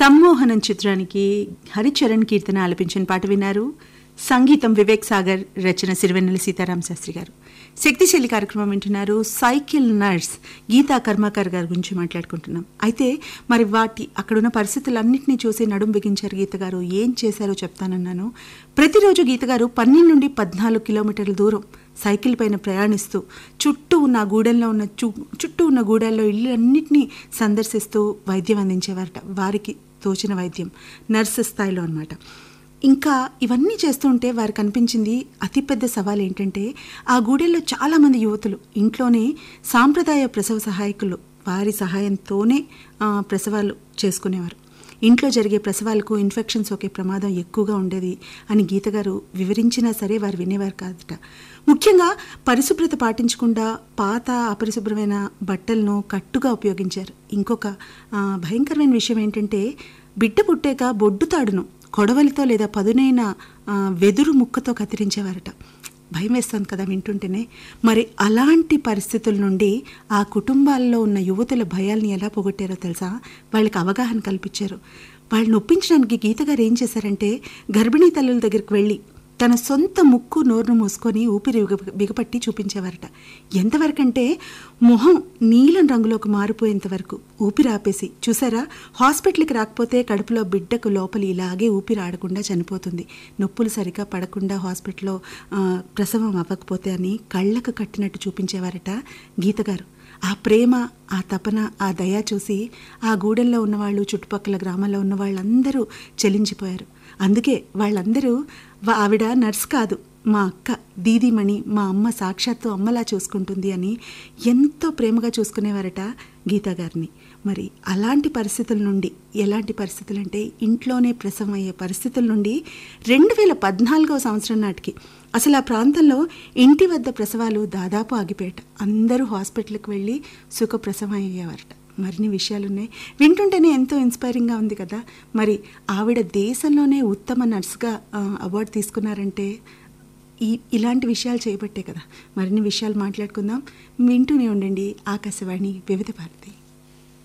సమ్మోహనం చిత్రానికి హరిచరణ్ కీర్తన ఆలపించిన పాట విన్నారు సంగీతం వివేక్ సాగర్ రచన సిరివెన్నెల సీతారాం శాస్త్రి గారు శక్తిశైలి కార్యక్రమం వింటున్నారు సైకిల్ నర్స్ గీతా కర్మాకర్ గారి గురించి మాట్లాడుకుంటున్నాం అయితే మరి వాటి అక్కడున్న పరిస్థితులన్నింటినీ చూసి నడుం బిగించారు గీత గారు ఏం చేశారో చెప్తానన్నాను ప్రతిరోజు గీత గారు పన్నెండు నుండి పద్నాలుగు కిలోమీటర్ల దూరం సైకిల్ పైన ప్రయాణిస్తూ చుట్టూ ఉన్న ఆ గూడెల్లో ఉన్న చు చుట్టూ ఉన్న గూడెల్లో ఇళ్ళన్నింటినీ సందర్శిస్తూ వైద్యం అందించేవారట వారికి తోచిన వైద్యం నర్సు స్థాయిలో అనమాట ఇంకా ఇవన్నీ చేస్తుంటే వారికి అనిపించింది అతిపెద్ద సవాల్ ఏంటంటే ఆ గూడెల్లో చాలామంది యువతులు ఇంట్లోనే సాంప్రదాయ ప్రసవ సహాయకులు వారి సహాయంతోనే ఆ, ప్రసవాలు చేసుకునేవారు ఇంట్లో జరిగే ప్రసవాలకు ఇన్ఫెక్షన్ సోకే ప్రమాదం ఎక్కువగా ఉండేది అని గీత గారు వివరించినా సరే వారు వినేవారు కాదట ముఖ్యంగా పరిశుభ్రత పాటించకుండా పాత అపరిశుభ్రమైన బట్టలను కట్టుగా ఉపయోగించారు ఇంకొక ఆ, భయంకరమైన విషయం ఏంటంటే బిడ్డ పుట్టాక బొడ్డు తాడును కొడవలితో లేదా పదునైన ఆ, వెదురు ముక్కతో కత్తిరించేవారట భయం వేస్తుంది కదా వింటుంటేనే మరి అలాంటి పరిస్థితుల నుండి ఆ కుటుంబాల్లో ఉన్న యువతుల భయాల్ని ఎలా పోగొట్టారో తెలుసా వాళ్ళకి అవగాహన కల్పించారు వాళ్ళని ఒప్పించడానికి గీత గారు ఏం చేశారంటే గర్భిణీ తల్లుల దగ్గరికి వెళ్ళి తన సొంత ముక్కు నోరును మూసుకొని ఊపిరి బిగ- బిగపట్టి చూపించేవారట ఎంతవరకంటే మొహం నీలం రంగులోకి మారిపోయేంత వరకు ఊపిరి ఆపేసి చూసారా హాస్పిటల్కి రాకపోతే కడుపులో బిడ్డకు లోపలి ఇలాగే ఊపిరి ఆడకుండా చనిపోతుంది నొప్పులు సరిగా పడకుండా హాస్పిటల్లో ఆ, ప్రసవం అవ్వకపోతే అని కళ్ళకు కట్టినట్టు చూపించేవారట గీత గారు ఆ ప్రేమ ఆ తపన ఆ దయ చూసి ఆ గూడెల్లో ఉన్నవాళ్ళు చుట్టుపక్కల గ్రామాల్లో ఉన్న వాళ్ళందరూ చెలించిపోయారు అందుకే వాళ్ళందరూ వా- ఆవిడ నర్స్ కాదు మా అక్క దీదీమణి మా అమ్మ సాక్షాత్తు అమ్మలా చూసుకుంటుంది అని ఎంతో ప్రేమగా చూసుకునేవారట గీతా గారిని మరి అలాంటి పరిస్థితుల నుండి ఎలాంటి పరిస్థితులు అంటే ఇంట్లోనే ప్రసవం అయ్యే పరిస్థితుల నుండి రెండు వేల పద్నాలుగవ సంవత్సరం నాటికి అసలు ఆ ప్రాంతంలో ఇంటి వద్ద ప్రసవాలు దాదాపు ఆగిపోయాట అందరూ హాస్పిటల్కి వెళ్ళి సుఖ ప్రసవం అయ్యేవారట మరిన్ని విషయాలు ఉన్నాయి వింటుంటేనే ఎంతో ఇన్స్పైరింగ్గా ఉంది కదా మరి ఆవిడ దేశంలోనే ఉత్తమ నర్సుగా ఆ, అవార్డు తీసుకున్నారంటే ఈ ఇలాంటి విషయాలు చేయబట్టే కదా మరిన్ని విషయాలు మాట్లాడుకుందాం వింటూనే ఉండండి ఆకాశవాణి వివిధ భారతి